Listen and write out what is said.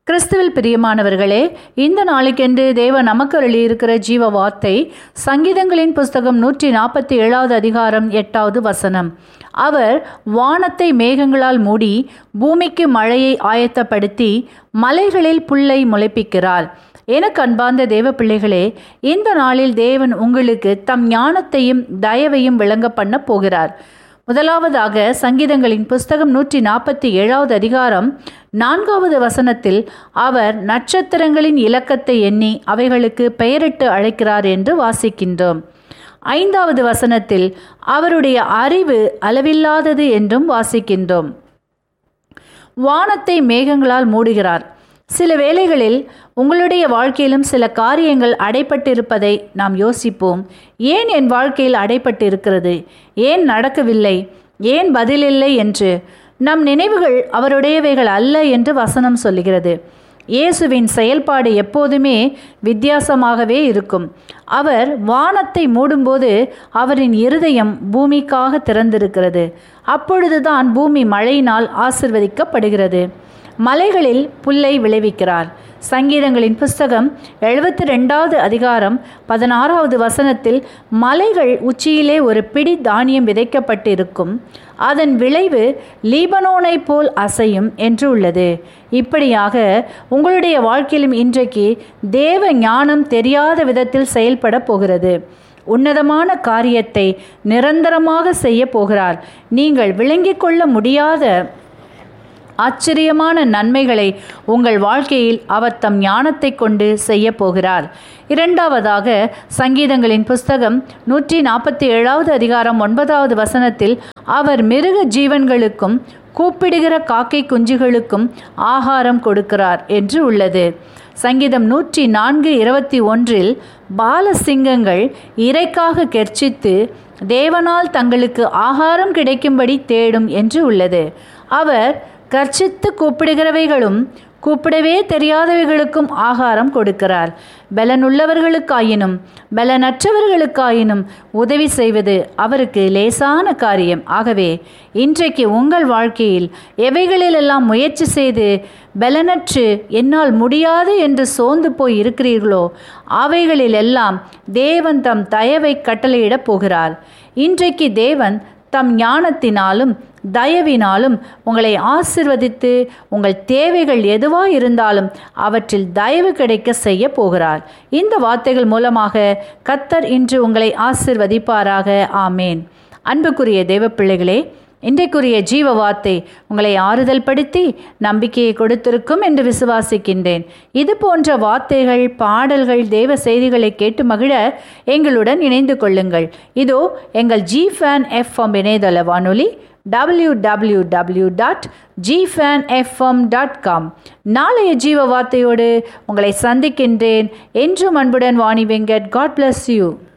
கிறிஸ்துவில் பிரியமானவர்களே இந்த நாளைக்கென்று தேவ நமக்கு அருளியிருக்கிற ஜீவ வார்த்தை சங்கீதங்களின் புஸ்தகம் நூற்றி நாற்பத்தி ஏழாவது அதிகாரம் எட்டாவது வசனம் அவர் வானத்தை மேகங்களால் மூடி பூமிக்கு மழையை ஆயத்தப்படுத்தி மலைகளில் புல்லை முளைப்பிக்கிறார் எனக்கு அன்பார்ந்த தேவ பிள்ளைகளே இந்த நாளில் தேவன் உங்களுக்கு தம் ஞானத்தையும் தயவையும் விளங்க பண்ண போகிறார் முதலாவதாக சங்கீதங்களின் புஸ்தகம் நூற்றி நாற்பத்தி ஏழாவது அதிகாரம் நான்காவது வசனத்தில் அவர் நட்சத்திரங்களின் இலக்கத்தை எண்ணி அவைகளுக்கு பெயரிட்டு அழைக்கிறார் என்று வாசிக்கின்றோம் ஐந்தாவது வசனத்தில் அவருடைய அறிவு அளவில்லாதது என்றும் வாசிக்கின்றோம் வானத்தை மேகங்களால் மூடுகிறார் சில வேளைகளில் உங்களுடைய வாழ்க்கையிலும் சில காரியங்கள் அடைப்பட்டிருப்பதை நாம் யோசிப்போம் ஏன் என் வாழ்க்கையில் அடைப்பட்டு இருக்கிறது ஏன் நடக்கவில்லை ஏன் பதிலில்லை என்று நம் நினைவுகள் அவருடையவைகள் அல்ல என்று வசனம் சொல்லுகிறது இயேசுவின் செயல்பாடு எப்போதுமே வித்தியாசமாகவே இருக்கும் அவர் வானத்தை மூடும்போது அவரின் இருதயம் பூமிக்காக திறந்திருக்கிறது அப்பொழுதுதான் பூமி மழையினால் ஆசிர்வதிக்கப்படுகிறது மலைகளில் புல்லை விளைவிக்கிறார் சங்கீதங்களின் புஸ்தகம் எழுபத்தி ரெண்டாவது அதிகாரம் பதினாறாவது வசனத்தில் மலைகள் உச்சியிலே ஒரு பிடி தானியம் விதைக்கப்பட்டு இருக்கும் அதன் விளைவு லீபனோனை போல் அசையும் என்று உள்ளது இப்படியாக உங்களுடைய வாழ்க்கையிலும் இன்றைக்கு தேவ ஞானம் தெரியாத விதத்தில் செயல்பட போகிறது உன்னதமான காரியத்தை நிரந்தரமாக செய்ய போகிறார் நீங்கள் விளங்கிக் கொள்ள முடியாத ஆச்சரியமான நன்மைகளை உங்கள் வாழ்க்கையில் அவர் தம் ஞானத்தை கொண்டு செய்ய போகிறார் இரண்டாவதாக சங்கீதங்களின் புஸ்தகம் நூற்றி நாற்பத்தி ஏழாவது அதிகாரம் ஒன்பதாவது வசனத்தில் அவர் மிருக ஜீவன்களுக்கும் கூப்பிடுகிற காக்கை குஞ்சுகளுக்கும் ஆகாரம் கொடுக்கிறார் என்று உள்ளது சங்கீதம் நூற்றி நான்கு இருபத்தி ஒன்றில் பாலசிங்கங்கள் இறைக்காக கெர்ச்சித்து தேவனால் தங்களுக்கு ஆகாரம் கிடைக்கும்படி தேடும் என்று உள்ளது அவர் கர்ச்சித்து கூப்பிடுகிறவைகளும் கூப்பிடவே தெரியாதவைகளுக்கும் ஆகாரம் கொடுக்கிறார் பலனுள்ளவர்களுக்காயினும் பலனற்றவர்களுக்காயினும் உதவி செய்வது அவருக்கு லேசான காரியம் ஆகவே இன்றைக்கு உங்கள் வாழ்க்கையில் எவைகளிலெல்லாம் முயற்சி செய்து பலனற்று என்னால் முடியாது என்று சோர்ந்து போய் இருக்கிறீர்களோ அவைகளிலெல்லாம் தேவன் தம் தயவை கட்டளையிடப் போகிறார் இன்றைக்கு தேவன் தம் ஞானத்தினாலும் தயவினாலும் உங்களை ஆசிர்வதித்து உங்கள் தேவைகள் எதுவாக இருந்தாலும் அவற்றில் தயவு கிடைக்க செய்ய போகிறார் இந்த வார்த்தைகள் மூலமாக கத்தர் இன்று உங்களை ஆசிர்வதிப்பாராக ஆமேன் அன்புக்குரிய தேவ பிள்ளைகளே இன்றைக்குரிய ஜீவ வார்த்தை உங்களை ஆறுதல் படுத்தி நம்பிக்கையை கொடுத்திருக்கும் என்று விசுவாசிக்கின்றேன் இது போன்ற வார்த்தைகள் பாடல்கள் தேவ செய்திகளை கேட்டு மகிழ எங்களுடன் இணைந்து கொள்ளுங்கள் இதோ எங்கள் ஜி ஃபேன் எஃப்எம் இணையதள வானொலி W W W dot G fan FM dot com நாளைய ஜீவ வார்த்தையோடு உங்களை சந்திக்கின்றேன் என்றும் அன்புடன் Vani Venkat God bless you